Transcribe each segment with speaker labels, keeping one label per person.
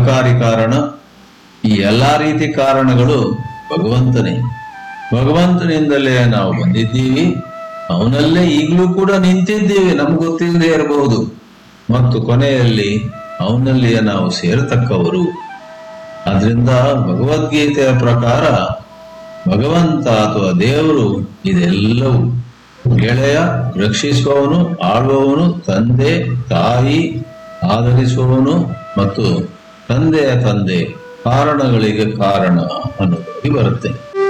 Speaker 1: ಸಹಕಾರಿ ಕಾರಣ ಈ ಎಲ್ಲಾ ರೀತಿ ಕಾರಣಗಳು ಭಗವಂತನೇ ಭಗವಂತನಿಂದಲೇ ನಾವು ಬಂದಿದ್ದೀವಿ ಅವನಲ್ಲೇ ಈಗಲೂ ಕೂಡ ನಿಂತಿದ್ದೀವಿ ನಮ್ಗೆ ಗೊತ್ತಿಲ್ಲದೆ ಇರಬಹುದು ಮತ್ತು ಕೊನೆಯಲ್ಲಿ ಅವನಲ್ಲಿಯೇ ನಾವು ಸೇರತಕ್ಕವರು ಆದ್ರಿಂದ ಭಗವದ್ಗೀತೆಯ ಪ್ರಕಾರ ಭಗವಂತ ಅಥವಾ ದೇವರು ಇದೆಲ್ಲವೂ ಗೆಳೆಯ ರಕ್ಷಿಸುವವನು ಆಳುವವನು ತಂದೆ ತಾಯಿ ಆಧರಿಸುವವನು ಮತ್ತು ತಂದೆಯ ತಂದೆ ಕಾರಣಗಳಿಗೆ ಕಾರಣ ಅನ್ನೋದಾಗಿ ಬರುತ್ತೆ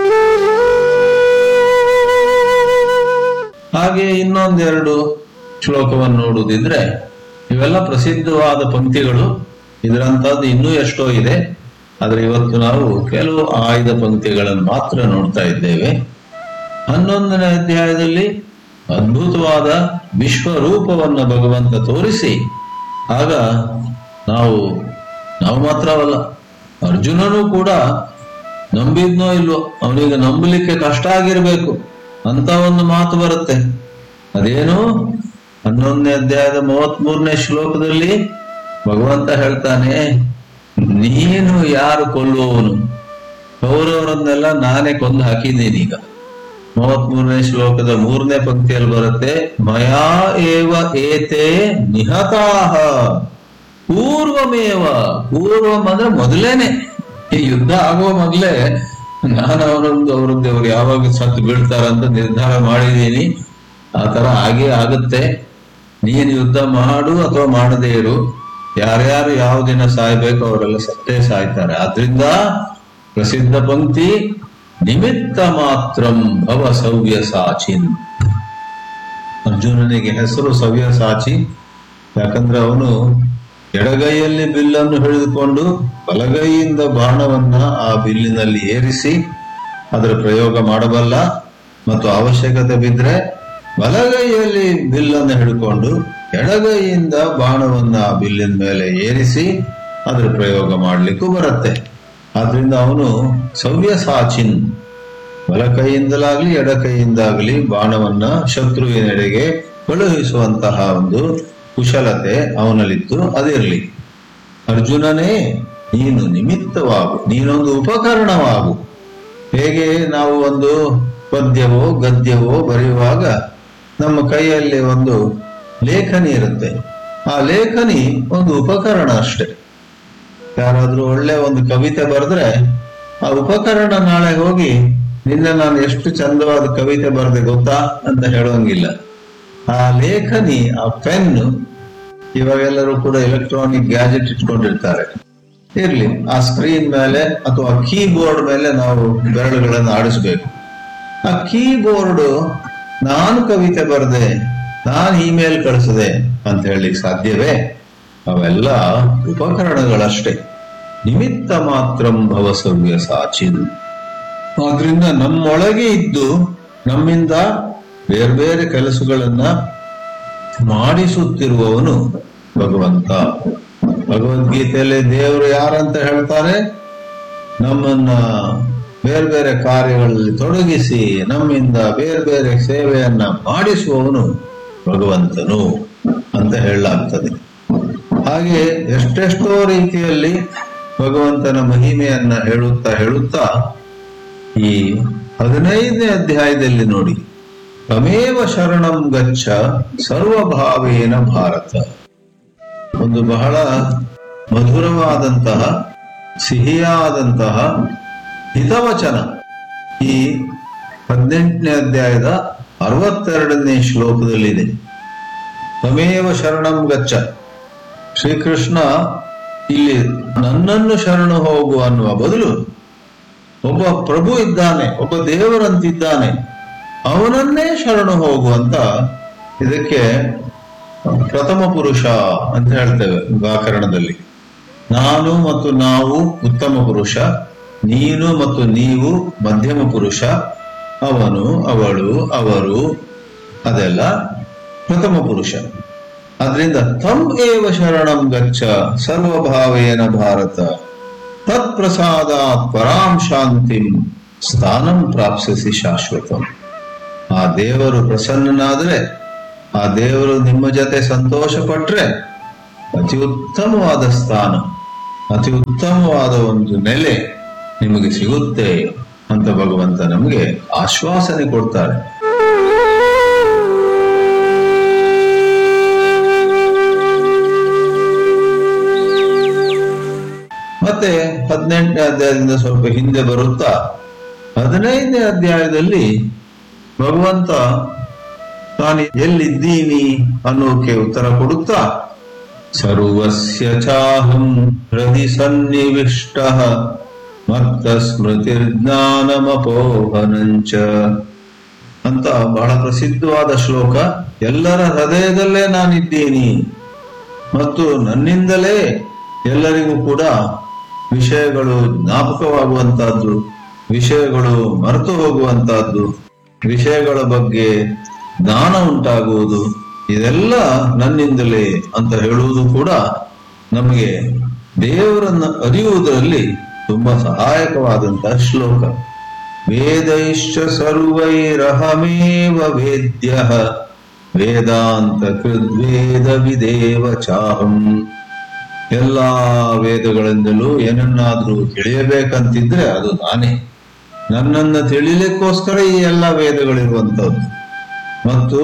Speaker 1: ಹಾಗೆ ಇನ್ನೊಂದೆರಡು ಶ್ಲೋಕವನ್ನು ನೋಡುವುದಿದ್ರೆ ಇವೆಲ್ಲ ಪ್ರಸಿದ್ಧವಾದ ಪಂಕ್ತಿಗಳು ಇದರಂತದ್ದು ಇನ್ನೂ ಎಷ್ಟೋ ಇದೆ ಆದ್ರೆ ಇವತ್ತು ನಾವು ಕೆಲವು ಆಯ್ದ ಪಂಕ್ತಿಗಳನ್ನು ಮಾತ್ರ ನೋಡ್ತಾ ಇದ್ದೇವೆ ಹನ್ನೊಂದನೇ ಅಧ್ಯಾಯದಲ್ಲಿ ಅದ್ಭುತವಾದ ವಿಶ್ವರೂಪವನ್ನು ಭಗವಂತ ತೋರಿಸಿ ಆಗ ನಾವು ನಾವು ಮಾತ್ರವಲ್ಲ ಅರ್ಜುನನೂ ಕೂಡ ನಂಬಿದ್ನೋ ಇಲ್ವೋ ಅವನಿಗೆ ನಂಬಲಿಕ್ಕೆ ಕಷ್ಟ ಆಗಿರ್ಬೇಕು ಅಂತ ಒಂದು ಮಾತು ಬರುತ್ತೆ ಅದೇನು ಹನ್ನೊಂದನೇ ಅಧ್ಯಾಯದ ಮೂವತ್ತ್ ಮೂರನೇ ಶ್ಲೋಕದಲ್ಲಿ ಭಗವಂತ ಹೇಳ್ತಾನೆ ನೀನು ಯಾರು ಕೊಲ್ಲುವವನು ಕೌರವರನ್ನೆಲ್ಲ ನಾನೇ ಕೊಂದು ಹಾಕಿದ್ದೀನಿ ಈಗ ಮೂವತ್ತ್ ಮೂರನೇ ಶ್ಲೋಕದ ಮೂರನೇ ಪಂಕ್ತಿಯಲ್ಲಿ ಬರುತ್ತೆ ಮಯಾ ಏವ ಏತೆ ನಿಹತಾಹ ಪೂರ್ವಮೇವ ಪೂರ್ವಂ ಅಂದ್ರೆ ಮೊದಲೇನೆ ಈ ಯುದ್ಧ ಆಗುವ ಮೊದಲೇ ನಾನು ಅವರೊಂದು ಅವರದ್ದು ಅವ್ರು ಯಾವಾಗ ಸತ್ತು ಬೀಳ್ತಾರಂತ ನಿರ್ಧಾರ ಮಾಡಿದ್ದೀನಿ ಆ ತರ ಹಾಗೆ ಆಗುತ್ತೆ ನೀನು ಯುದ್ಧ ಮಾಡು ಅಥವಾ ಮಾಡದೇ ಇರು ಯಾರ್ಯಾರು ಯಾವ ದಿನ ಸಾಯ್ಬೇಕು ಅವರೆಲ್ಲ ಸತ್ತೇ ಸಾಯ್ತಾರೆ ಆದ್ರಿಂದ ಪ್ರಸಿದ್ಧ ಪಂಕ್ತಿ ನಿಮಿತ್ತ ಮಾತ್ರಂ ಭವ ಸವ್ಯ ಸಾಚಿನ್ ಅರ್ಜುನನಿಗೆ ಹೆಸರು ಸವ್ಯ ಸಾಚಿ ಯಾಕಂದ್ರೆ ಅವನು ಎಡಗೈಯಲ್ಲಿ ಬಿಲ್ಲನ್ನು ಹಿಡಿದುಕೊಂಡು ಬಲಗೈಯಿಂದ ಬಾಣವನ್ನ ಆ ಬಿಲ್ಲಿನಲ್ಲಿ ಏರಿಸಿ ಅದರ ಪ್ರಯೋಗ ಮಾಡಬಲ್ಲ ಮತ್ತು ಅವಶ್ಯಕತೆ ಬಿದ್ರೆ ಬಲಗೈಯಲ್ಲಿ ಬಿಲ್ಲನ್ನು ಹಿಡ್ಕೊಂಡು ಎಡಗೈಯಿಂದ ಬಾಣವನ್ನ ಆ ಬಿಲ್ಲಿನ ಮೇಲೆ ಏರಿಸಿ ಅದರ ಪ್ರಯೋಗ ಮಾಡಲಿಕ್ಕೂ ಬರುತ್ತೆ ಆದ್ರಿಂದ ಅವನು ಸವ್ಯ ಸಾಚಿನ್ ಬಲ ಕೈಯಿಂದಲಾಗ್ಲಿ ಎಡ ಕೈಯಿಂದಾಗ್ಲಿ ಬಾಣವನ್ನ ಶತ್ರುವಿನೆಡೆಗೆ ಕಳುಹಿಸುವಂತಹ ಒಂದು ಕುಶಲತೆ ಅವನಲ್ಲಿತ್ತು ಅದಿರಲಿ ಅರ್ಜುನನೇ ನೀನು ನಿಮಿತ್ತವಾಗು ನೀನೊಂದು ಉಪಕರಣವಾಗು ಹೇಗೆ ನಾವು ಒಂದು ಪದ್ಯವೋ ಗದ್ಯವೋ ಬರೆಯುವಾಗ ನಮ್ಮ ಕೈಯಲ್ಲಿ ಒಂದು ಲೇಖನಿ ಇರುತ್ತೆ ಆ ಲೇಖನಿ ಒಂದು ಉಪಕರಣ ಅಷ್ಟೇ ಯಾರಾದ್ರೂ ಒಳ್ಳೆ ಒಂದು ಕವಿತೆ ಬರೆದ್ರೆ ಆ ಉಪಕರಣ ನಾಳೆ ಹೋಗಿ ನಿನ್ನೆ ನಾನು ಎಷ್ಟು ಚಂದವಾದ ಕವಿತೆ ಬರೆದೆ ಗೊತ್ತಾ ಅಂತ ಹೇಳೋಂಗಿಲ್ಲ ಆ ಲೇಖನಿ ಆ ಪೆನ್ ಇವಾಗೆಲ್ಲರೂ ಕೂಡ ಎಲೆಕ್ಟ್ರಾನಿಕ್ ಗ್ಯಾಜೆಟ್ ಇಟ್ಕೊಂಡಿರ್ತಾರೆ ಇರ್ಲಿ ಆ ಸ್ಕ್ರೀನ್ ಮೇಲೆ ಅಥವಾ ಕೀಬೋರ್ಡ್ ಮೇಲೆ ನಾವು ಬೆರಳುಗಳನ್ನು ಆಡಿಸ್ಬೇಕು ಆ ಕೀಬೋರ್ಡ್ ನಾನು ಕವಿತೆ ಬರೆದೆ ನಾನು ಇಮೇಲ್ ಕಳಿಸಿದೆ ಅಂತ ಹೇಳಲಿಕ್ಕೆ ಸಾಧ್ಯವೇ ಅವೆಲ್ಲ ಉಪಕರಣಗಳಷ್ಟೇ ನಿಮಿತ್ತ ಮಾತ್ರಂ ಭವಸವ್ಯ ಸಾಚಿನ್ ಆದ್ರಿಂದ ನಮ್ಮೊಳಗೆ ಇದ್ದು ನಮ್ಮಿಂದ ಬೇರೆ ಬೇರೆ ಕೆಲಸಗಳನ್ನ ಮಾಡಿಸುತ್ತಿರುವವನು ಭಗವಂತ ಭಗವದ್ಗೀತೆಯಲ್ಲಿ ದೇವರು ಯಾರಂತ ಹೇಳ್ತಾರೆ ನಮ್ಮನ್ನ ಬೇರೆ ಬೇರೆ ಕಾರ್ಯಗಳಲ್ಲಿ ತೊಡಗಿಸಿ ನಮ್ಮಿಂದ ಬೇರೆ ಬೇರೆ ಸೇವೆಯನ್ನ ಮಾಡಿಸುವವನು ಭಗವಂತನು ಅಂತ ಹೇಳಲಾಗ್ತದೆ ಹಾಗೆ ಎಷ್ಟೆಷ್ಟೋ ರೀತಿಯಲ್ಲಿ ಭಗವಂತನ ಮಹಿಮೆಯನ್ನ ಹೇಳುತ್ತಾ ಹೇಳುತ್ತಾ ಈ ಹದಿನೈದನೇ ಅಧ್ಯಾಯದಲ್ಲಿ ನೋಡಿ ತಮೇವ ಶರಣಂ ಗಚ್ಚ ಸರ್ವಭಾವೇನ ಭಾರತ ಒಂದು ಬಹಳ ಮಧುರವಾದಂತಹ ಸಿಹಿಯಾದಂತಹ ಹಿತವಚನ ಈ ಹದಿನೆಂಟನೇ ಅಧ್ಯಾಯದ ಅರವತ್ತೆರಡನೇ ಶ್ಲೋಕದಲ್ಲಿದೆ ತಮೇವ ಶರಣಂ ಗಚ್ಚ ಶ್ರೀಕೃಷ್ಣ ಇಲ್ಲಿ ನನ್ನನ್ನು ಶರಣು ಹೋಗು ಅನ್ನುವ ಬದಲು ಒಬ್ಬ ಪ್ರಭು ಇದ್ದಾನೆ ಒಬ್ಬ ದೇವರಂತಿದ್ದಾನೆ ಅವನನ್ನೇ ಶರಣು ಹೋಗುವಂತ ಇದಕ್ಕೆ ಪ್ರಥಮ ಪುರುಷ ಅಂತ ಹೇಳ್ತೇವೆ ವ್ಯಾಕರಣದಲ್ಲಿ ನಾನು ಮತ್ತು ನಾವು ಉತ್ತಮ ಪುರುಷ ನೀನು ಮತ್ತು ನೀವು ಮಧ್ಯಮ ಪುರುಷ ಅವನು ಅವಳು ಅವರು ಅದೆಲ್ಲ ಪ್ರಥಮ ಪುರುಷ ಅದರಿಂದ ತಂ ಏವ ಶರಣಂ ಗಚ್ಚ ಸರ್ವಭಾವೇನ ಭಾರತ ತತ್ಪ್ರಸಾದಾತ್ ಪರಾಂ ಶಾಂತಿಂ ಸ್ಥಾನಂ ಪ್ರಾಪ್ಸಿಸಿ ಶಾಶ್ವತಂ ಆ ದೇವರು ಪ್ರಸನ್ನನಾದ್ರೆ ಆ ದೇವರು ನಿಮ್ಮ ಜೊತೆ ಸಂತೋಷ ಪಟ್ರೆ ಅತಿ ಉತ್ತಮವಾದ ಸ್ಥಾನ ಅತಿ ಉತ್ತಮವಾದ ಒಂದು ನೆಲೆ ನಿಮಗೆ ಸಿಗುತ್ತೆ ಅಂತ ಭಗವಂತ ನಮಗೆ ಆಶ್ವಾಸನೆ ಕೊಡ್ತಾರೆ ಮತ್ತೆ ಹದಿನೆಂಟನೇ ಅಧ್ಯಾಯದಿಂದ ಸ್ವಲ್ಪ ಹಿಂದೆ ಬರುತ್ತಾ ಹದಿನೈದನೇ ಅಧ್ಯಾಯದಲ್ಲಿ ಭಗವಂತ ನಾನು ಎಲ್ಲಿದ್ದೀನಿ ಅನ್ನೋಕೆ ಉತ್ತರ ಕೊಡುತ್ತಾ ಸರ್ವಸ್ಯ ಚಾಹಂ ಹೃದಯ ಸನ್ನಿವಿಷ್ಟ ಮತ್ತ ಸ್ಮೃತಿರ್ಜ್ಞಾನಮಪೋಹನಂಚ ಅಂತ ಬಹಳ ಪ್ರಸಿದ್ಧವಾದ ಶ್ಲೋಕ ಎಲ್ಲರ ಹೃದಯದಲ್ಲೇ ನಾನಿದ್ದೀನಿ ಮತ್ತು ನನ್ನಿಂದಲೇ ಎಲ್ಲರಿಗೂ ಕೂಡ ವಿಷಯಗಳು ಜ್ಞಾಪಕವಾಗುವಂತಹದ್ದು ವಿಷಯಗಳು ಮರೆತು ಹೋಗುವಂತಹದ್ದು ವಿಷಯಗಳ ಬಗ್ಗೆ ಜ್ಞಾನ ಉಂಟಾಗುವುದು ಇದೆಲ್ಲ ನನ್ನಿಂದಲೇ ಅಂತ ಹೇಳುವುದು ಕೂಡ ನಮಗೆ ದೇವರನ್ನ ಅರಿಯುವುದರಲ್ಲಿ ತುಂಬಾ ಸಹಾಯಕವಾದಂತಹ ಶ್ಲೋಕ ವೇದೈಶ್ಚ ಸರ್ವೈರಹಮೇವ ವೇದ್ಯ ವೇದಾಂತ ಕೃದ್ವೇದ ವಿದೇವ ಚಾಹಂ ಎಲ್ಲಾ ವೇದಗಳಿಂದಲೂ ಏನನ್ನಾದ್ರೂ ತಿಳಿಯಬೇಕಂತಿದ್ರೆ ಅದು ನಾನೇ ನನ್ನನ್ನು ತಿಳಿಲಿಕ್ಕೋಸ್ಕರ ಈ ಎಲ್ಲ ವೇದಗಳಿರುವಂತದ್ದು ಮತ್ತು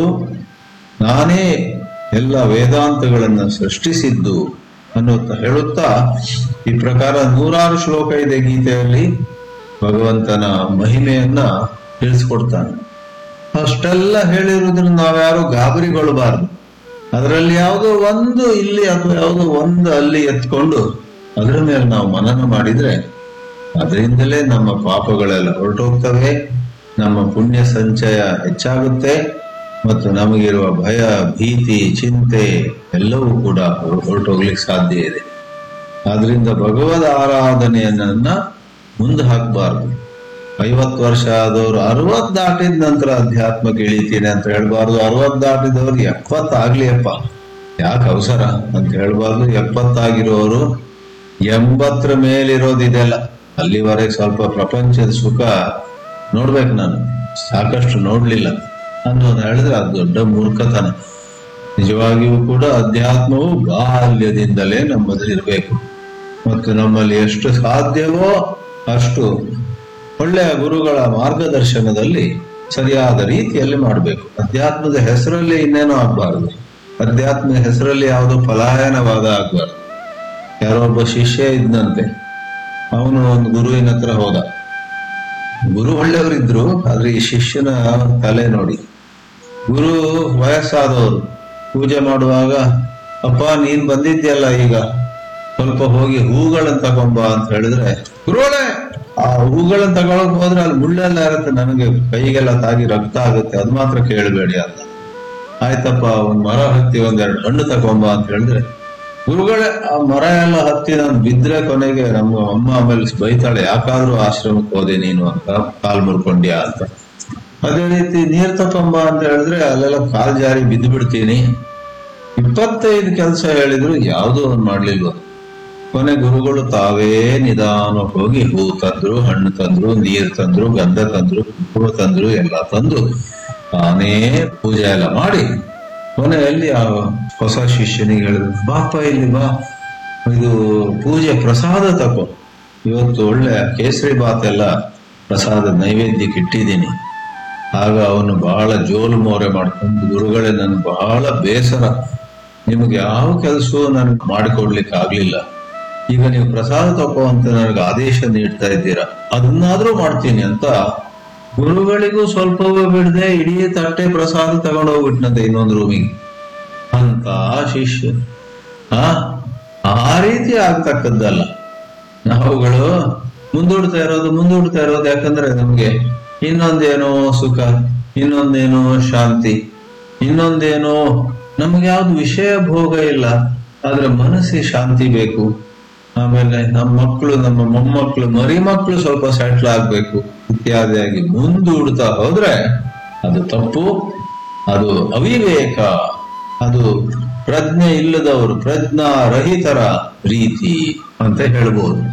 Speaker 1: ನಾನೇ ಎಲ್ಲ ವೇದಾಂತಗಳನ್ನು ಸೃಷ್ಟಿಸಿದ್ದು ಅನ್ನುತ್ತಾ ಹೇಳುತ್ತಾ ಈ ಪ್ರಕಾರ ನೂರಾರು ಶ್ಲೋಕ ಇದೆ ಗೀತೆಯಲ್ಲಿ ಭಗವಂತನ ಮಹಿಮೆಯನ್ನ ತಿಳಿಸ್ಕೊಡ್ತಾನೆ ಅಷ್ಟೆಲ್ಲ ಹೇಳಿರುವುದನ್ನು ನಾವ್ಯಾರು ಗಾಬರಿಗೊಳ್ಳಬಾರದು ಅದರಲ್ಲಿ ಯಾವುದೋ ಒಂದು ಇಲ್ಲಿ ಅಥವಾ ಯಾವುದೋ ಒಂದು ಅಲ್ಲಿ ಎತ್ಕೊಂಡು ಅದರ ಮೇಲೆ ನಾವು ಮನನ ಮಾಡಿದ್ರೆ ಅದರಿಂದಲೇ ನಮ್ಮ ಪಾಪಗಳೆಲ್ಲ ಹೊರಟೋಗ್ತವೆ ನಮ್ಮ ಪುಣ್ಯ ಸಂಚಯ ಹೆಚ್ಚಾಗುತ್ತೆ ಮತ್ತು ನಮಗಿರುವ ಭಯ ಭೀತಿ ಚಿಂತೆ ಎಲ್ಲವೂ ಕೂಡ ಹೊರಟೋಗ್ಲಿಕ್ಕೆ ಸಾಧ್ಯ ಇದೆ ಆದ್ರಿಂದ ಭಗವದ್ ಆರಾಧನೆಯನ್ನ ಮುಂದೆ ಹಾಕಬಾರ್ದು ಐವತ್ತು ವರ್ಷ ಆದವರು ಅರವತ್ ದಾಟಿದ ನಂತರ ಅಧ್ಯಾತ್ಮಕ್ಕೆ ಇಳಿತೀನಿ ಅಂತ ಹೇಳ್ಬಾರ್ದು ಅರವತ್ ದಾಟಿದವ್ರು ಎಪ್ಪತ್ತಾಗ್ಲಿ ಅಪ್ಪ ಯಾಕೆ ಅವಸರ ಅಂತ ಹೇಳ್ಬಾರ್ದು ಎಪ್ಪತ್ತಾಗಿರೋರು ಎಂಬತ್ತರ ಮೇಲಿರೋದು ಇದೆಲ್ಲ ಅಲ್ಲಿವರೆಗೆ ಸ್ವಲ್ಪ ಪ್ರಪಂಚದ ಸುಖ ನೋಡ್ಬೇಕು ನಾನು ಸಾಕಷ್ಟು ನೋಡ್ಲಿಲ್ಲ ಅನ್ನೋದು ಹೇಳಿದ್ರೆ ಅದು ದೊಡ್ಡ ಮೂರ್ಖತನ ನಿಜವಾಗಿಯೂ ಕೂಡ ಅಧ್ಯಾತ್ಮವು ಬಾಲ್ಯದಿಂದಲೇ ನಮ್ಮಲ್ಲಿ ಇರಬೇಕು ಮತ್ತು ನಮ್ಮಲ್ಲಿ ಎಷ್ಟು ಸಾಧ್ಯವೋ ಅಷ್ಟು ಒಳ್ಳೆಯ ಗುರುಗಳ ಮಾರ್ಗದರ್ಶನದಲ್ಲಿ ಸರಿಯಾದ ರೀತಿಯಲ್ಲಿ ಮಾಡಬೇಕು ಅಧ್ಯಾತ್ಮದ ಹೆಸರಲ್ಲಿ ಇನ್ನೇನೋ ಆಗ್ಬಾರ್ದು ಅಧ್ಯಾತ್ಮದ ಹೆಸರಲ್ಲಿ ಯಾವುದೋ ಪಲಾಯನವಾದ ಆಗ್ಬಾರ್ದು ಯಾರೋ ಒಬ್ಬ ಶಿಷ್ಯ ಇದ್ದಂತೆ ಅವನು ಒಂದು ಗುರುವಿನ ಹತ್ರ ಹೋದ ಗುರು ಒಳ್ಳೆಯವರಿದ್ರು ಆದ್ರೆ ಈ ಶಿಷ್ಯನ ತಲೆ ನೋಡಿ ಗುರು ವಯಸ್ಸಾದವರು ಪೂಜೆ ಮಾಡುವಾಗ ಅಪ್ಪ ನೀನ್ ಬಂದಿದ್ಯಲ್ಲ ಈಗ ಸ್ವಲ್ಪ ಹೋಗಿ ಹೂಗಳನ್ನ ತಗೊಂಬ ಅಂತ ಹೇಳಿದ್ರೆ ಗುರುಗಳೇ ಆ ಹೂಗಳನ್ನ ತಗೊಳಕ್ ಹೋದ್ರೆ ಅಲ್ಲಿ ಮುಳ್ಳೆಲ್ಲ ಇರುತ್ತೆ ನನಗೆ ಕೈಗೆಲ್ಲ ತಾಗಿ ರಕ್ತ ಆಗುತ್ತೆ ಅದ್ ಮಾತ್ರ ಕೇಳಬೇಡಿ ಅಂತ ಆಯ್ತಪ್ಪ ಒಂದ್ ಮರ ಹತ್ತಿ ಒಂದೆರಡು ಹಣ್ಣು ತಗೊಂಬ ಅಂತ ಹೇಳಿದ್ರೆ ಗುರುಗಳೇ ಆ ಮರ ಎಲ್ಲ ಹತ್ತಿ ನಾನು ಬಿದ್ರೆ ಕೊನೆಗೆ ನಮ್ಮ ಅಮ್ಮ ಆಮೇಲೆ ಬೈತಾಳೆ ಯಾಕಾದ್ರೂ ಆಶ್ರಮಕ್ಕೆ ಹೋದೆ ನೀನು ಅಂತ ಕಾಲ್ ಮುರ್ಕೊಂಡ್ಯಾ ಅಂತ ಅದೇ ರೀತಿ ನೀರ್ ತಕೊಂಬ ಅಂತ ಹೇಳಿದ್ರೆ ಅಲ್ಲೆಲ್ಲ ಕಾಲ್ ಜಾರಿ ಬಿದ್ದು ಬಿಡ್ತೀನಿ ಇಪ್ಪತ್ತೈದು ಕೆಲಸ ಹೇಳಿದ್ರು ಯಾವುದೂ ಒಂದ್ ಮಾಡ್ಲಿಲ್ವ ಕೊನೆ ಗುರುಗಳು ತಾವೇ ನಿಧಾನ ಹೋಗಿ ಹೂ ತಂದ್ರು ಹಣ್ಣು ತಂದ್ರು ನೀರ್ ತಂದ್ರು ಗಂಧ ತಂದ್ರು ಕುಂಕುಮ ತಂದ್ರು ಎಲ್ಲ ತಂದು ತಾನೇ ಪೂಜೆ ಎಲ್ಲ ಮಾಡಿ ಕೊನೆಯಲ್ಲಿ ಆ ಹೊಸ ಶಿಷ್ಯನಿಗೆ ಹೇಳಿದ್ರು ಬಾಪ ಇಲ್ಲಿ ಬಾ ಇದು ಪೂಜೆ ಪ್ರಸಾದ ತಕೋ ಇವತ್ತು ಒಳ್ಳೆ ಕೇಸರಿ ಬಾತ್ ಎಲ್ಲ ಪ್ರಸಾದ ನೈವೇದ್ಯಕ್ಕೆ ಇಟ್ಟಿದ್ದೀನಿ ಆಗ ಅವನು ಬಹಳ ಜೋಲು ಮೋರೆ ಮಾಡ್ಕೊಂಡು ಗುರುಗಳೇ ನನ್ ಬಹಳ ಬೇಸರ ನಿಮ್ಗೆ ಯಾವ ಕೆಲಸವೂ ನನಗೆ ಮಾಡಿಕೊಡ್ಲಿಕ್ಕೆ ಆಗ್ಲಿಲ್ಲ ಈಗ ನೀವು ಪ್ರಸಾದ ತಗೋ ಅಂತ ನನಗೆ ಆದೇಶ ನೀಡ್ತಾ ಇದ್ದೀರಾ ಅದನ್ನಾದ್ರೂ ಮಾಡ್ತೀನಿ ಅಂತ ಗುರುಗಳಿಗೂ ಸ್ವಲ್ಪವೂ ಬಿಡದೆ ಇಡೀ ತಟ್ಟೆ ಪ್ರಸಾದ ತಗೊಂಡೋಗ್ಬಿಟ್ನಂತೆ ಇನ್ನೊಂದು ರೂಮಿಗೆ ಅಂತ ಶಿಷ್ಯ ಆ ಆ ರೀತಿ ಆಗ್ತಕ್ಕದ್ದಲ್ಲ ನಾವುಗಳು ಮುಂದೂಡ್ತಾ ಇರೋದು ಮುಂದೂಡ್ತಾ ಇರೋದು ಯಾಕಂದ್ರೆ ನಮ್ಗೆ ಇನ್ನೊಂದೇನೋ ಸುಖ ಇನ್ನೊಂದೇನೋ ಶಾಂತಿ ಇನ್ನೊಂದೇನೋ ನಮ್ಗೆ ಯಾವ್ದು ವಿಷಯ ಭೋಗ ಇಲ್ಲ ಆದ್ರೆ ಮನಸ್ಸಿಗೆ ಶಾಂತಿ ಬೇಕು ಆಮೇಲೆ ನಮ್ಮ ಮಕ್ಕಳು ನಮ್ಮ ಮೊಮ್ಮಕ್ಕಳು ಮರಿ ಮಕ್ಕಳು ಸ್ವಲ್ಪ ಸೆಟ್ಲ್ ಆಗ್ಬೇಕು ಇತ್ಯಾದಿಯಾಗಿ ಮುಂದೂಡ್ತಾ ಹೋದ್ರೆ ಅದು ತಪ್ಪು ಅದು ಅವಿವೇಕ ಅದು ಪ್ರಜ್ಞೆ ಇಲ್ಲದವರು ಪ್ರಜ್ಞಾ ರಹಿತರ ರೀತಿ ಅಂತ ಹೇಳ್ಬೋದು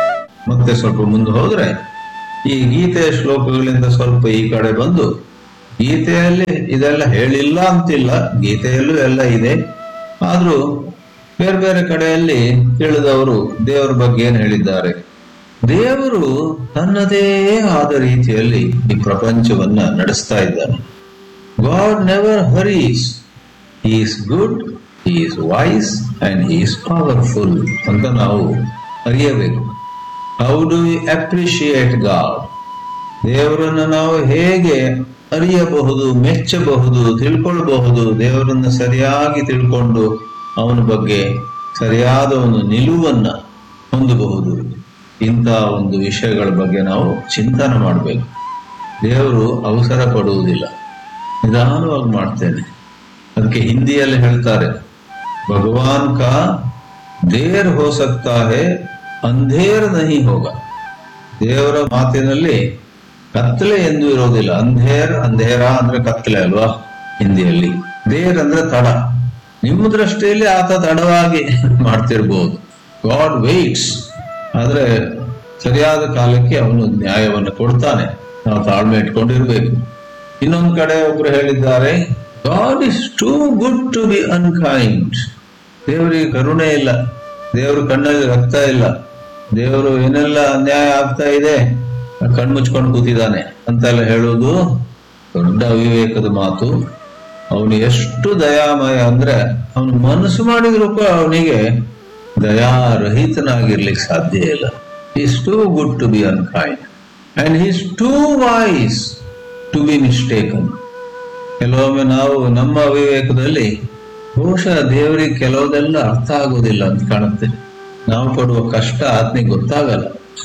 Speaker 1: ಮತ್ತೆ ಸ್ವಲ್ಪ ಮುಂದೆ ಹೋದ್ರೆ ಈ ಗೀತೆಯ ಶ್ಲೋಕಗಳಿಂದ ಸ್ವಲ್ಪ ಈ ಕಡೆ ಬಂದು ಗೀತೆಯಲ್ಲಿ ಇದೆಲ್ಲ ಹೇಳಿಲ್ಲ ಅಂತಿಲ್ಲ ಗೀತೆಯಲ್ಲೂ ಎಲ್ಲ ಇದೆ ಆದ್ರೂ ಬೇರೆ ಬೇರೆ ಕಡೆಯಲ್ಲಿ ತಿಳಿದವರು ದೇವರ ಬಗ್ಗೆ ಏನ್ ಹೇಳಿದ್ದಾರೆ ದೇವರು ತನ್ನದೇ ಆದ ರೀತಿಯಲ್ಲಿ ಈ ಪ್ರಪಂಚವನ್ನ ನಡೆಸ್ತಾ ಇದ್ದಾನೆ God never hurries is good is wise and is powerful ಅಂತ ನಾವು ಅರಿಯಬೇಕು how do we appreciate God ದೇವರನ್ನು ನಾವು ಹೇಗೆ ಅರಿಯಬಹುದು ಮೆಚ್ಚಬಹುದು ತಿಳ್ಕೊಳ್ಬಹುದು ದೇವರನ್ನು ಸರಿಯಾಗಿ ತಿಳ್ಕೊಂಡು ಅವನ ಬಗ್ಗೆ ಸರಿಯಾದ ಒಂದು ನಿಲುವನ್ನ ಹೊಂದಬಹುದು ಇಂಥ ಒಂದು ವಿಷಯಗಳ ಬಗ್ಗೆ ನಾವು ಚಿಂತನೆ ಮಾಡಬೇಕು ದೇವರು ಅವಸರ ಪಡುವುದಿಲ್ಲ ನಿಧಾನವಾಗಿ ಮಾಡ್ತೇನೆ ಅದಕ್ಕೆ ಹಿಂದಿಯಲ್ಲಿ ಹೇಳ್ತಾರೆ ಭಗವಾನ್ ಕಾ ದೇರ್ ಹೋ ಸಕ್ತಾ ಹೇ ಅಂಧೇರ್ ನಹಿ ಹೋಗ ದೇವರ ಮಾತಿನಲ್ಲಿ ಕತ್ತಲೆ ಎಂದು ಇರೋದಿಲ್ಲ ಅಂಧೇರ್ ಅಂಧೇರ ಅಂದ್ರೆ ಕತ್ತಲೆ ಅಲ್ವಾ ಹಿಂದಿಯಲ್ಲಿ ದೇರ್ ಅಂದ್ರೆ ತಡ ನಿಮ್ಮ ದೃಷ್ಟಿಯಲ್ಲಿ ಆತ ತಡವಾಗಿ ಮಾಡ್ತಿರ್ಬೋದು ಗಾಡ್ ವೇಟ್ಸ್ ಆದ್ರೆ ಸರಿಯಾದ ಕಾಲಕ್ಕೆ ಅವನು ನ್ಯಾಯವನ್ನು ಕೊಡ್ತಾನೆ ನಾವು ತಾಳ್ಮೆ ಇಟ್ಕೊಂಡಿರ್ಬೇಕು ಇನ್ನೊಂದು ಕಡೆ ಒಬ್ರು ಹೇಳಿದ್ದಾರೆ God is too good to be unkind ದೇವರಿಗೆ ಕರುಣೆ ಇಲ್ಲ ದೇವ್ರ ಕಣ್ಣಲ್ಲಿ ರಕ್ತ ಇಲ್ಲ ದೇವರು ಏನೆಲ್ಲ ಅನ್ಯಾಯ ಆಗ್ತಾ ಇದೆ ಕಣ್ಮುಚ್ಕೊಂಡು ಕೂತಿದ್ದಾನೆ ಅಂತೆಲ್ಲ ಹೇಳುವುದು ದೊಡ್ಡ ಅವಿವೇಕದ ಮಾತು ಅವನು ಎಷ್ಟು ದಯಾಮಯ ಅಂದ್ರೆ ಅವನು ಮನಸ್ಸು ಮಾಡಿದ್ರು ಕೂಡ ಅವನಿಗೆ ದಯಾರಹಿತನಾಗಿರ್ಲಿಕ್ಕೆ ಸಾಧ್ಯ ಇಲ್ಲ is too good to be unkind and is too wise to be mistaken ಕೆಲವೊಮ್ಮೆ ನಾವು ನಮ್ಮ ಅವಿವೇಕದಲ್ಲಿ ಬಹುಶಃ ದೇವರಿಗೆ ಕೆಲವುದೆಲ್ಲ ಅರ್ಥ ಆಗೋದಿಲ್ಲ ಅಂತ ಕಾಣುತ್ತೆ ನಾವು ಪಡುವ ಕಷ್ಟ ಆತನಿಗೆ ಗೊತ್ತಾಗಲ್ಲ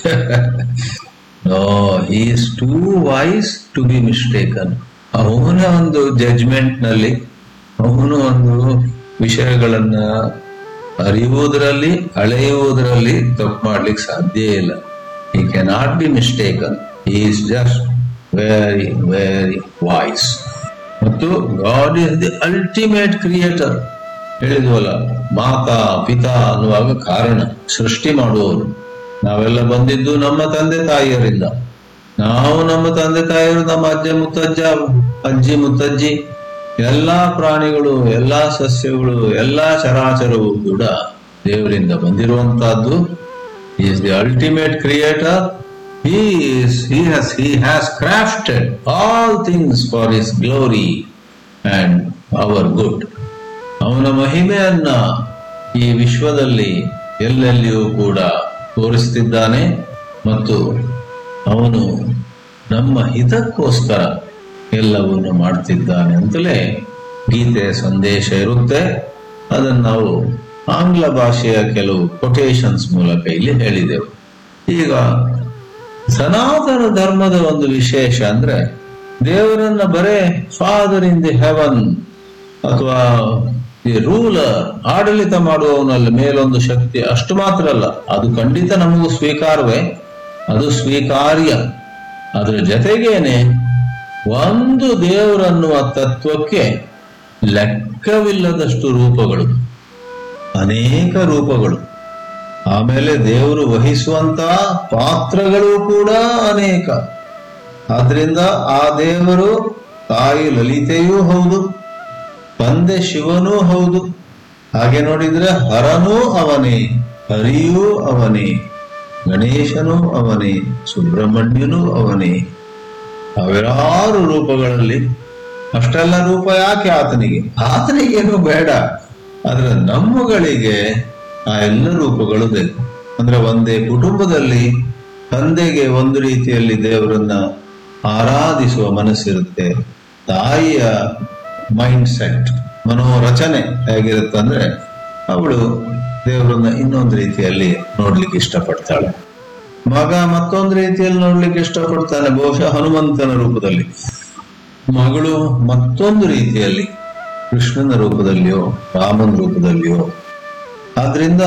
Speaker 1: no is too wise to be mistaken ಅವನ ಒಂದು ಜಡ್ಜ್ಮೆಂಟ್ ನಲ್ಲಿ ಅವನು ಒಂದು ವಿಷಯಗಳನ್ನ ಅರಿಯುವುದರಲ್ಲಿ ಅಳೆಯುವುದರಲ್ಲಿ ತಪ್ಪು ಮಾಡ್ಲಿಕ್ಕೆ ಸಾಧ್ಯ ಇಲ್ಲ he cannot be mistaken is just very very wise ಮತ್ತು God is the ultimate creator ಹೇಳಿದ್ವಲ್ಲ ಮಾತಾ ಪಿತಾ ಅನ್ನುವಾಗ ಕಾರಣ ಸೃಷ್ಟಿ ಮಾಡುವವರು ನಾವೆಲ್ಲ ಬಂದಿದ್ದು ನಮ್ಮ ತಂದೆ ತಾಯಿಯರಿಂದ ನಾವು ನಮ್ಮ ತಂದೆ ತಾಯಿಯರು ನಮ್ಮ ಅಜ್ಜ ಮುತ್ತಜ್ಜ ಅಜ್ಜಿ ಮುತ್ತಜ್ಜಿ ಎಲ್ಲಾ ಪ್ರಾಣಿಗಳು ಎಲ್ಲಾ ಸಸ್ಯಗಳು ಎಲ್ಲಾ ಚರಾಚರವು ಕೂಡ ದೇವರಿಂದ ಬಂದಿರುವಂತಹದ್ದು is the ultimate creator He is, he has, he has crafted all things for his glory and our good. ಅವನ ಮಹಿಮೆಯನ್ನ ಈ ವಿಶ್ವದಲ್ಲಿ ಎಲ್ಲೆಲ್ಲಿಯೂ ಕೂಡ ತೋರಿಸ್ತಿದ್ದಾನೆ ಮತ್ತು ಅವನು ನಮ್ಮ ಹಿತಕ್ಕೋಸ್ಕರ ಎಲ್ಲವನ್ನು ಮಾಡ್ತಿದ್ದಾನೆ ಅಂತಲೇ ಗೀತೆಯ ಸಂದೇಶ ಇರುತ್ತೆ ಅದನ್ನು ನಾವು ಆಂಗ್ಲ ಭಾಷೆಯ ಕೆಲವು ಕೊಟೇಶನ್ಸ್ ಮೂಲಕ ಇಲ್ಲಿ ಹೇಳಿದೆವು ಈಗ ಸನಾತನ ಧರ್ಮದ ಒಂದು ವಿಶೇಷ ಅಂದ್ರೆ ದೇವರನ್ನ ಬರೇ ಫಾದರ್ ಇನ್ ದಿ ಹೆವನ್ ಅಥವಾ ದಿ ರೂಲರ್ ಆಡಳಿತ ಮಾಡುವವನಲ್ಲಿ ಮೇಲೊಂದು ಶಕ್ತಿ ಅಷ್ಟು ಮಾತ್ರ ಅಲ್ಲ ಅದು ಖಂಡಿತ ನಮಗೂ ಸ್ವೀಕಾರವೇ ಅದು ಸ್ವೀಕಾರ್ಯ ಅದರ ಜೊತೆಗೇನೆ ಒಂದು ದೇವರನ್ನುವ ತತ್ವಕ್ಕೆ ಲೆಕ್ಕವಿಲ್ಲದಷ್ಟು ರೂಪಗಳು ಅನೇಕ ರೂಪಗಳು ಆಮೇಲೆ ದೇವರು ವಹಿಸುವಂತ ಪಾತ್ರಗಳು ಕೂಡ ಅನೇಕ ಆದ್ರಿಂದ ಆ ದೇವರು ತಾಯಿ ಲಲಿತೆಯೂ ಹೌದು ತಂದೆ ಶಿವನೂ ಹೌದು ಹಾಗೆ ನೋಡಿದ್ರೆ ಹರನೂ ಅವನೇ ಹರಿಯೂ ಅವನೇ ಗಣೇಶನೂ ಅವನೇ ಸುಬ್ರಹ್ಮಣ್ಯನೂ ಅವನೇ ಸಾವಿರಾರು ರೂಪಗಳಲ್ಲಿ ಅಷ್ಟೆಲ್ಲ ರೂಪ ಯಾಕೆ ಆತನಿಗೆ ಆತನಿಗೇನು ಬೇಡ ಆದ್ರೆ ನಮ್ಮಗಳಿಗೆ ಆ ಎಲ್ಲ ರೂಪಗಳು ಬೇಕು ಅಂದ್ರೆ ಒಂದೇ ಕುಟುಂಬದಲ್ಲಿ ತಂದೆಗೆ ಒಂದು ರೀತಿಯಲ್ಲಿ ದೇವರನ್ನ ಆರಾಧಿಸುವ ಮನಸ್ಸಿರುತ್ತೆ ತಾಯಿಯ ಮೈಂಡ್ ಸೆಟ್ ಮನೋರಚನೆ ಹೇಗಿರುತ್ತೆ ಅಂದ್ರೆ ಅವಳು ದೇವರನ್ನ ಇನ್ನೊಂದು ರೀತಿಯಲ್ಲಿ ನೋಡ್ಲಿಕ್ಕೆ ಇಷ್ಟಪಡ್ತಾಳೆ ಮಗ ಮತ್ತೊಂದು ರೀತಿಯಲ್ಲಿ ನೋಡ್ಲಿಕ್ಕೆ ಇಷ್ಟಪಡ್ತಾನೆ ಬಹುಶಃ ಹನುಮಂತನ ರೂಪದಲ್ಲಿ ಮಗಳು ಮತ್ತೊಂದು ರೀತಿಯಲ್ಲಿ ಕೃಷ್ಣನ ರೂಪದಲ್ಲಿಯೋ ರಾಮನ ರೂಪದಲ್ಲಿಯೋ ಆದ್ರಿಂದ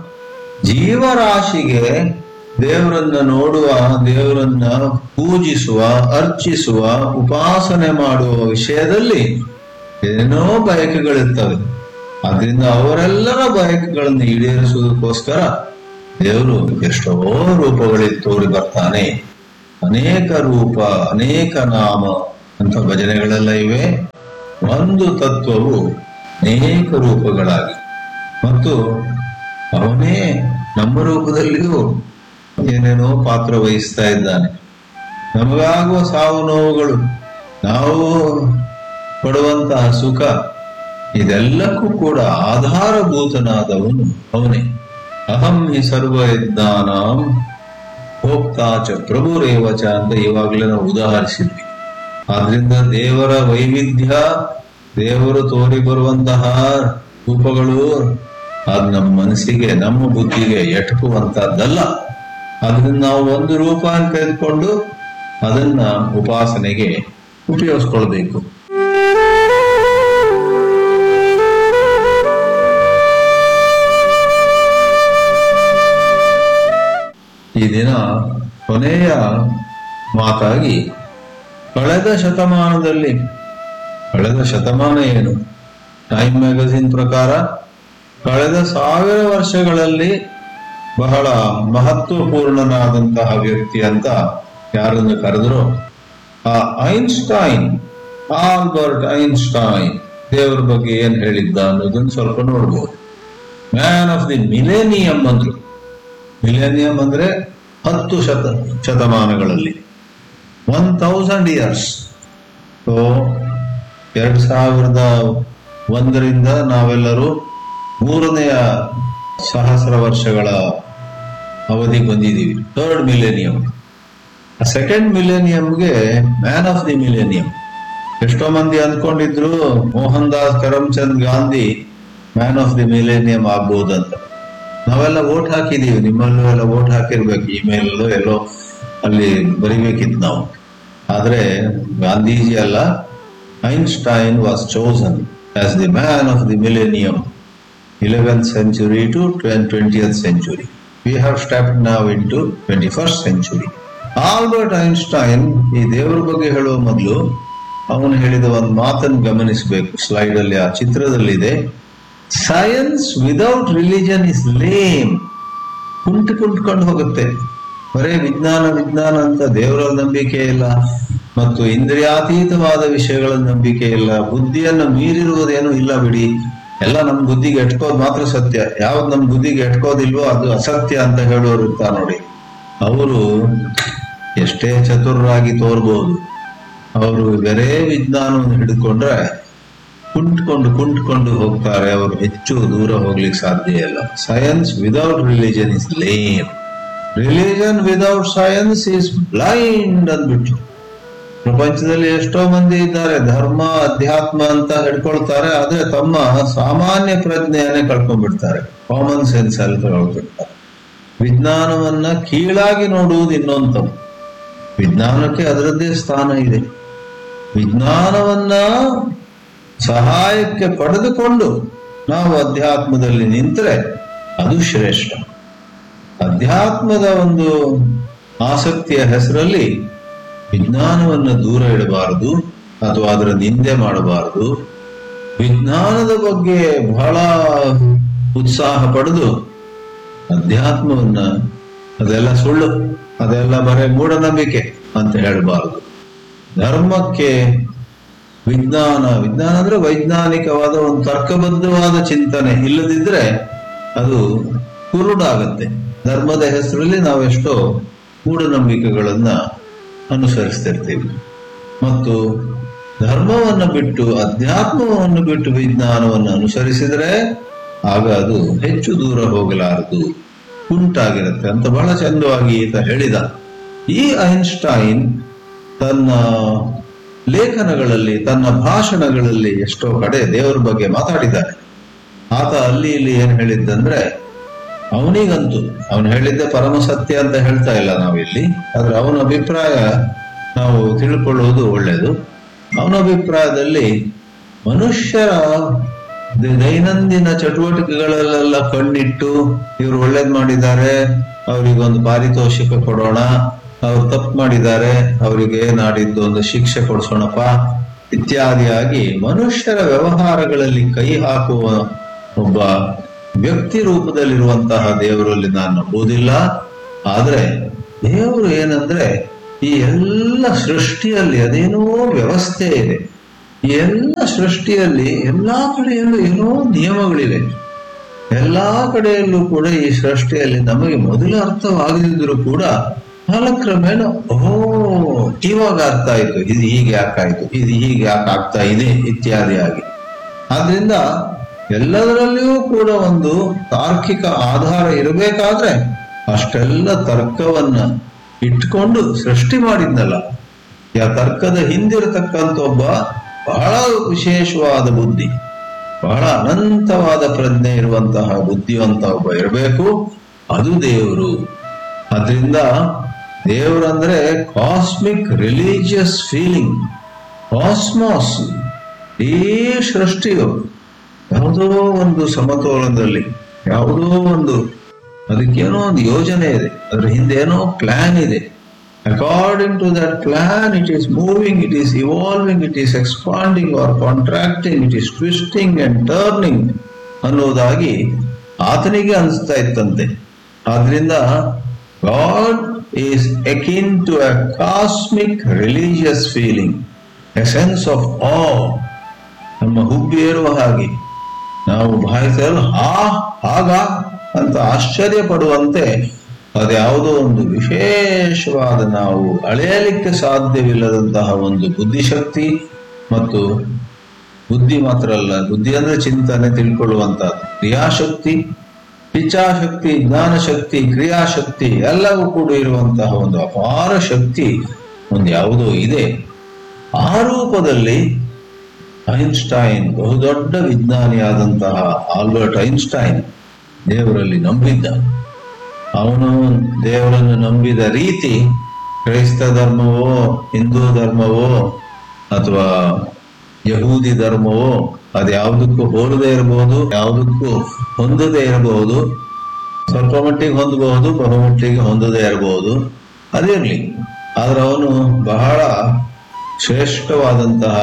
Speaker 1: ಜೀವರಾಶಿಗೆ ದೇವರನ್ನ ನೋಡುವ ದೇವರನ್ನ ಪೂಜಿಸುವ ಅರ್ಚಿಸುವ ಉಪಾಸನೆ ಮಾಡುವ ವಿಷಯದಲ್ಲಿ ಏನೋ ಬಯಕೆಗಳಿರ್ತವೆ ಆದ್ರಿಂದ ಅವರೆಲ್ಲರ ಬಯಕೆಗಳನ್ನು ಈಡೇರಿಸುವುದಕ್ಕೋಸ್ಕರ ದೇವರು ಎಷ್ಟೋ ರೂಪಗಳಲ್ಲಿ ತೋರಿ ಬರ್ತಾನೆ ಅನೇಕ ರೂಪ ಅನೇಕ ನಾಮ ಅಂತ ಭಜನೆಗಳೆಲ್ಲ ಇವೆ ಒಂದು ತತ್ವವು ಅನೇಕ ರೂಪಗಳಾಗಿ ಮತ್ತು ಅವನೇ ನಮ್ಮ ರೂಪದಲ್ಲಿಯೂ ಏನೇನೋ ಪಾತ್ರ ವಹಿಸ್ತಾ ಇದ್ದಾನೆ ನಮಗಾಗುವ ಸಾವು ನೋವುಗಳು ನಾವು ಪಡುವಂತಹ ಸುಖ ಇದೆಲ್ಲಕ್ಕೂ ಕೂಡ ಆಧಾರಭೂತನಾದವನು ಅವನೇ ಅಹಂ ಹಿ ಸರ್ವ ಯಜ್ಞಾನಾಂ ಭೋಕ್ತಾಚ ಪ್ರಭುರೇವಚ ಅಂತ ಇವಾಗಲೇ ನಾವು ಉದಾಹರಿಸಿದ್ವಿ ಆದ್ರಿಂದ ದೇವರ ವೈವಿಧ್ಯ ದೇವರು ತೋರಿ ಬರುವಂತಹ ರೂಪಗಳು ಅದು ನಮ್ಮ ಮನಸ್ಸಿಗೆ ನಮ್ಮ ಬುದ್ಧಿಗೆ ಎಟಕುವಂತಹದ್ದಲ್ಲ ಅದನ್ನ ನಾವು ಒಂದು ರೂಪ ಅಂತ ತೆಗೆದುಕೊಂಡು ಅದನ್ನ ಉಪಾಸನೆಗೆ ಉಪಯೋಗಿಸ್ಕೊಳ್ಬೇಕು ಈ ದಿನ ಕೊನೆಯ ಮಾತಾಗಿ ಕಳೆದ ಶತಮಾನದಲ್ಲಿ ಕಳೆದ ಶತಮಾನ ಏನು ಟೈಮ್ ಮ್ಯಾಗಝಿನ್ ಪ್ರಕಾರ ಕಳೆದ ಸಾವಿರ ವರ್ಷಗಳಲ್ಲಿ ಬಹಳ ಮಹತ್ವಪೂರ್ಣನಾದಂತಹ ವ್ಯಕ್ತಿ ಅಂತ ಯಾರನ್ನು ಕರೆದ್ರು ಆ ಐನ್ಸ್ಟೈನ್ ಆಲ್ಬರ್ಟ್ ಐನ್ಸ್ಟೈನ್ ದೇವರ ಬಗ್ಗೆ ಏನ್ ಹೇಳಿದ್ದ ಅನ್ನೋದನ್ನ ಸ್ವಲ್ಪ ನೋಡ್ಬೋದು ಮ್ಯಾನ್ ಆಫ್ ದಿ ಮಿಲೇನಿಯಂ ಅಂದ್ರು ಮಿಲೇನಿಯಂ ಅಂದ್ರೆ ಹತ್ತು ಶತ ಶತಮಾನಗಳಲ್ಲಿ ಒನ್ ಥೌಸಂಡ್ ಇಯರ್ಸ್ ಸೊ ಎರಡ್ ಸಾವಿರದ ಒಂದರಿಂದ ನಾವೆಲ್ಲರೂ ಮೂರನೆಯ ಸಹಸ್ರ ವರ್ಷಗಳ ಅವಧಿಗೆ ಬಂದಿದ್ದೀವಿ ಥರ್ಡ್ ಮಿಲೇನಿಯಂ ಸೆಕೆಂಡ್ ಮಿಲೇನಿಯಂಗೆ ಮ್ಯಾನ್ ಆಫ್ ದಿ ಮಿಲೇನಿಯಂ ಎಷ್ಟೋ ಮಂದಿ ಅಂದ್ಕೊಂಡಿದ್ರು Mohandas Karamchand Gandhi man of the millennium ಆಗ್ಬಹುದಂತ ನಾವೆಲ್ಲ ವೋಟ್ ಹಾಕಿದೀವಿ ನಿಮ್ಮಲ್ಲೂ ಎಲ್ಲ ವೋಟ್ ಹಾಕಿರ್ಬೇಕು ಇಮೇಲ್ ಎಲ್ಲೋ ಅಲ್ಲಿ ಬರಿಬೇಕಿತ್ತು ನಾವು ಆದ್ರೆ ಗಾಂಧೀಜಿ ಅಲ್ಲ Einstein was chosen as the man of the millennium eleventh century to twentieth century we have step now into twenty first century Albert Einstein ಈ ದೇವರ ಬಗ್ಗೆ ಹೇಳುವ ಮೊದಲು ಅವನು ಹೇಳಿದ ಒಂದು ಮಾತನ್ನು ಗಮನಿಸಬೇಕು ಸ್ಲೈಡ್ ಅಲ್ಲಿ ಆ ಚಿತ್ರದಲ್ಲಿದೆ science without religion is lame ಕುಂಟು ಕುಂಟ್ಕೊಂಡು ಹೋಗುತ್ತೆ ಬರೇ ವಿಜ್ಞಾನ ವಿಜ್ಞಾನ ಅಂತ ದೇವರ ನಂಬಿಕೆ ಇಲ್ಲ ಮತ್ತು ಇಂದ್ರಿಯಾತೀತವಾದ ವಿಷಯಗಳ ನಂಬಿಕೆ ಇಲ್ಲ ಬುದ್ಧಿಯನ್ನು ಮೀರಿರುವುದೇನು ಇಲ್ಲ ಬಿಡಿ ಎಲ್ಲ ನಮ್ಮ ಬುದ್ಧಿಗೆ ಎಟ್ಕೋದ್ ಮಾತ್ರ ಸತ್ಯ ಯಾವ್ದು ನಮ್ಮ ಬುದ್ಧಿಗೆ ಎಟ್ಕೋದಿಲ್ವೋ ಅದು ಅಸತ್ಯ ಅಂತ ಹೇಳೋರು ಇರ್ತಾರೆ ನೋಡಿ ಅವರು ಎಷ್ಟೇ ಚತುರರಾಗಿ ತೋರ್ಬೋದು ಅವರು ಬೇರೆ ವಿಜ್ಞಾನವನ್ನು ಹಿಡ್ಕೊಂಡ್ರೆ ಕುಂಟ್ಕೊಂಡು ಕುಂಟ್ಕೊಂಡು ಹೋಗ್ತಾರೆ ಅವರು ಹೆಚ್ಚು ದೂರ ಹೋಗ್ಲಿಕ್ಕೆ ಸಾಧ್ಯ ಇಲ್ಲ science without religion is lame religion without science is blind ಅಂದ್ಬಿಟ್ಟು ಪ್ರಪಂಚದಲ್ಲಿ ಎಷ್ಟೋ ಮಂದಿ ಇದ್ದಾರೆ ಧರ್ಮ ಅಧ್ಯಾತ್ಮ ಅಂತ ಹಿಡ್ಕೊಳ್ತಾರೆ ಆದ್ರೆ ತಮ್ಮ ಸಾಮಾನ್ಯ ಪ್ರಜ್ಞೆಯನ್ನೇ ಕಳ್ಕೊಂಡ್ಬಿಡ್ತಾರೆ ಕಾಮನ್ ಸೆನ್ಸ್ ಅಲ್ಲಿ ಕಳ್ಕೊಂಡ್ಬಿಡ್ತಾರೆ ವಿಜ್ಞಾನವನ್ನ ಕೀಳಾಗಿ ನೋಡುವುದು ಇನ್ನೊಂದು ತಪ್ಪು ವಿಜ್ಞಾನಕ್ಕೆ ಅದರದ್ದೇ ಸ್ಥಾನ ಇದೆ ವಿಜ್ಞಾನವನ್ನ ಸಹಾಯಕ್ಕೆ ಪಡೆದುಕೊಂಡು ನಾವು ಅಧ್ಯಾತ್ಮದಲ್ಲಿ ನಿಂತರೆ ಅದು ಶ್ರೇಷ್ಠ ಅಧ್ಯಾತ್ಮದ ಒಂದು ಆಸಕ್ತಿಯ ಹೆಸರಲ್ಲಿ ವಿಜ್ಞಾನವನ್ನು ದೂರ ಇಡಬಾರದು ಅಥವಾ ಅದರ ನಿಂದೆ ಮಾಡಬಾರದು ವಿಜ್ಞಾನದ ಬಗ್ಗೆ ಬಹಳ ಉತ್ಸಾಹ ಪಡೆದು ಅಧ್ಯಾತ್ಮವನ್ನ ಅದೆಲ್ಲ ಸುಳ್ಳು ಅದೆಲ್ಲ ಬರೇ ಮೂಢನಂಬಿಕೆ ಅಂತ ಹೇಳಬಾರದು ಧರ್ಮಕ್ಕೆ ವಿಜ್ಞಾನ ವಿಜ್ಞಾನ ಅಂದ್ರೆ ವೈಜ್ಞಾನಿಕವಾದ ಒಂದು ತರ್ಕಬದ್ಧವಾದ ಚಿಂತನೆ ಇಲ್ಲದಿದ್ರೆ ಅದು ಕುರುಡಾಗತ್ತೆ ಧರ್ಮದ ಹೆಸರಲ್ಲಿ ನಾವೆಷ್ಟೋ ಮೂಢನಂಬಿಕೆಗಳನ್ನ ಅನುಸರಿಸ್ತಿರ್ತೀವಿ ಮತ್ತು ಧರ್ಮವನ್ನು ಬಿಟ್ಟು ಅಧ್ಯಾತ್ಮವನ್ನು ಬಿಟ್ಟು ವಿಜ್ಞಾನವನ್ನು ಅನುಸರಿಸಿದರೆ ಆಗ ಅದು ಹೆಚ್ಚು ದೂರ ಹೋಗಲಾರದು ಉಂಟಾಗಿರುತ್ತೆ ಅಂತ ಬಹಳ ಚಂದವಾಗಿ ಈತ ಹೇಳಿದ ಈ ಐನ್ಸ್ಟೈನ್ ತನ್ನ ಲೇಖನಗಳಲ್ಲಿ ತನ್ನ ಭಾಷಣಗಳಲ್ಲಿ ಎಷ್ಟೋ ಕಡೆ ದೇವರ ಬಗ್ಗೆ ಮಾತಾಡಿದ್ದಾನೆ ಆತ ಅಲ್ಲಿ ಇಲ್ಲಿ ಏನ್ ಹೇಳಿದ್ದಂದ್ರೆ ಅವನಿಗಂತೂ ಅವನು ಹೇಳಿದ್ದೆ ಪರಮ ಸತ್ಯ ಅಂತ ಹೇಳ್ತಾ ಇಲ್ಲ ನಾವಿಲ್ಲಿ ಆದ್ರೆ ಅವನ ಅಭಿಪ್ರಾಯ ನಾವು ತಿಳ್ಕೊಳ್ಳುವುದು ಒಳ್ಳೆಯದು ಅವನ ಅಭಿಪ್ರಾಯದಲ್ಲಿ ಮನುಷ್ಯರ ದ- ದೈನಂದಿನ ಚಟುವಟಿಕೆಗಳಲ್ಲೆಲ್ಲ ಕಣ್ಣಿಟ್ಟು ಇವ್ರು ಒಳ್ಳೇದ್ ಮಾಡಿದ್ದಾರೆ ಅವರಿಗೊಂದು ಪಾರಿತೋಷಿಕ ಕೊಡೋಣ ಅವ್ರು ತಪ್ಪು ಮಾಡಿದ್ದಾರೆ ಅವರಿಗೆ ನಾಡಿದ್ದು ಒಂದು ಶಿಕ್ಷೆ ಕೊಡಿಸೋಣಪ್ಪ ಇತ್ಯಾದಿಯಾಗಿ ಮನುಷ್ಯರ ವ್ಯವಹಾರಗಳಲ್ಲಿ ಕೈ ಹಾಕುವ ಒಬ್ಬ ವ್ಯಕ್ತಿ ರೂಪದಲ್ಲಿರುವಂತಹ ದೇವರಲ್ಲಿ ನಾನು ನಂಬುವುದಿಲ್ಲ ಆದ್ರೆ ದೇವರು ಏನಂದ್ರೆ ಈ ಎಲ್ಲ ಸೃಷ್ಟಿಯಲ್ಲಿ ಅದೇನೋ ವ್ಯವಸ್ಥೆ ಇದೆ ಈ ಎಲ್ಲ ಸೃಷ್ಟಿಯಲ್ಲಿ ಎಲ್ಲಾ ಕಡೆಯಲ್ಲೂ ಏನೋ ನಿಯಮಗಳಿವೆ ಎಲ್ಲಾ ಕಡೆಯಲ್ಲೂ ಕೂಡ ಈ ಸೃಷ್ಟಿಯಲ್ಲಿ ನಮಗೆ ಮೊದಲು ಅರ್ಥವಾಗದಿದ್ರು ಕೂಡ ಕಾಲಕ್ರಮೇಣ ಓಹೋ ಇವಾಗ ಅರ್ಥ ಆಯ್ತು ಇದು ಹೀಗೆ ಯಾಕಾಯ್ತು ಇದು ಹೀಗೆ ಯಾಕೆ ಆಗ್ತಾ ಇದೆ ಇತ್ಯಾದಿಯಾಗಿ ಆದ್ರಿಂದ ಎಲ್ಲದರಲ್ಲಿಯೂ ಕೂಡ ಒಂದು ತಾರ್ಕಿಕ ಆಧಾರ ಇರಬೇಕಾದ್ರೆ ಅಷ್ಟೆಲ್ಲ ತರ್ಕವನ್ನ ಇಟ್ಕೊಂಡು ಸೃಷ್ಟಿ ಮಾಡಿದ್ನಲ್ಲ ಯಾ ತರ್ಕದ ಹಿಂದಿರತಕ್ಕಂಥ ಒಬ್ಬ ಬಹಳ ವಿಶೇಷವಾದ ಬುದ್ಧಿ ಬಹಳ ಅನಂತವಾದ ಪ್ರಜ್ಞೆ ಇರುವಂತಹ ಬುದ್ಧಿವಂತ ಒಬ್ಬ ಇರಬೇಕು ಅದು ದೇವರು ಅದರಿಂದ ದೇವರಂದ್ರೆ ಕಾಸ್ಮಿಕ್ ರಿಲಿಜಿಯಸ್ ಫೀಲಿಂಗ್ ಕಾಸ್ಮಾಸ್ ಈ ಸೃಷ್ಟಿಯು ಯಾವುದೋ ಒಂದು ಸಮತೋಲನದಲ್ಲಿ ಯಾವುದೋ ಒಂದು ಅದಕ್ಕೇನೋ ಒಂದು ಯೋಜನೆ ಇದೆ ಅದ್ರ ಹಿಂದೆ ಏನೋ ಪ್ಲಾನ್ ಇದೆ according to that plan it is moving it is evolving it is expanding or contracting it is twisting and turning ಅನ್ನೋದಾಗಿ ಆತನಿಗೆ ಅನಿಸ್ತಾ ಇತ್ತಂತೆ ಆದ್ರಿಂದ God is akin to a cosmic religious feeling a sense of ಆ ನಮ್ಮ ಹುಬ್ಬೇರುವ ಹಾಗೆ ನಾವು ಭಾವಿಸಲು ಹಾ ಹಾಗ ಅಂತ ಆಶ್ಚರ್ಯ ಪಡುವಂತೆ ಅದ್ಯಾವುದೋ ಒಂದು ವಿಶೇಷವಾದ ನಾವು ಅಳೆಯಲಿಕ್ಕೆ ಸಾಧ್ಯವಿಲ್ಲದಂತಹ ಒಂದು ಬುದ್ಧಿಶಕ್ತಿ ಮತ್ತು ಬುದ್ಧಿ ಮಾತ್ರ ಅಲ್ಲ ಬುದ್ಧಿ ಅಂದ್ರೆ ಚಿಂತನೆ ತಿಳ್ಕೊಳ್ಳುವಂತಹ ಕ್ರಿಯಾಶಕ್ತಿ ಇಚ್ಛಾಶಕ್ತಿ ಜ್ಞಾನಶಕ್ತಿ ಕ್ರಿಯಾಶಕ್ತಿ ಎಲ್ಲವೂ ಕೂಡ ಇರುವಂತಹ ಒಂದು ಅಪಾರ ಶಕ್ತಿ ಒಂದು ಯಾವುದೋ ಇದೆ ಆ ರೂಪದಲ್ಲಿ ಐನ್ಸ್ಟೈನ್ ಬಹುದೊಡ್ಡ ವಿಜ್ಞಾನಿಯಾದಂತಹ ಆಲ್ಬರ್ಟ್ ಐನ್ಸ್ಟೈನ್ ದೇವರಲ್ಲಿ ನಂಬಿದ್ದ ಅವನು ದೇವರನ್ನು ನಂಬಿದ ರೀತಿ ಕ್ರೈಸ್ತ ಧರ್ಮವೋ ಹಿಂದೂ ಧರ್ಮವೋ ಅಥವಾ ಯಹೂದಿ ಧರ್ಮವೋ ಅದು ಯಾವುದಕ್ಕೂ ಹೋಲದೇ ಇರಬಹುದು ಯಾವುದಕ್ಕೂ ಹೊಂದದೇ ಇರಬಹುದು ಸ್ವಲ್ಪ ಮಟ್ಟಿಗೆ ಹೊಂದಬಹುದು ಬಹುಮಟ್ಟಿಗೆ ಹೊಂದದೇ ಇರಬಹುದು ಅದಿರಲಿ ಆದ್ರೆ ಅವನು ಬಹಳ ಶ್ರೇಷ್ಠವಾದಂತಹ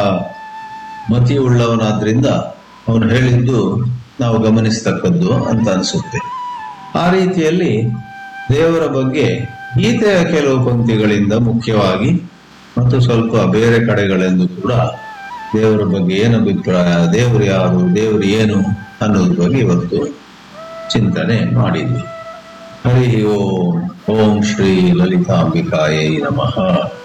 Speaker 1: ಮತಿ ಉಳ್ಳವನಾದ್ರಿಂದ ಅವನು ಹೇಳಿದ್ದು ನಾವು ಗಮನಿಸ್ತಕ್ಕದ್ದು ಅಂತ ಅನಿಸುತ್ತೆ ಆ ರೀತಿಯಲ್ಲಿ ದೇವರ ಬಗ್ಗೆ ಗೀತೆಯ ಕೆಲವು ಪಂಕ್ತಿಗಳಿಂದ ಮುಖ್ಯವಾಗಿ ಮತ್ತು ಸ್ವಲ್ಪ ಬೇರೆ ಕಡೆಗಳೆಂದು ಕೂಡ ದೇವರ ಬಗ್ಗೆ ಏನು ಅಭಿಪ್ರಾಯ ದೇವರು ಯಾರು ದೇವರು ಏನು ಅನ್ನೋದ್ರ ಬಗ್ಗೆ ಇವತ್ತು ಚಿಂತನೆ ಮಾಡಿದ್ವಿ ಹರಿ ಓಂ ಓಂ ಶ್ರೀ ಲಲಿತಾಂಬಿಕಾಯೈ ನಮಃ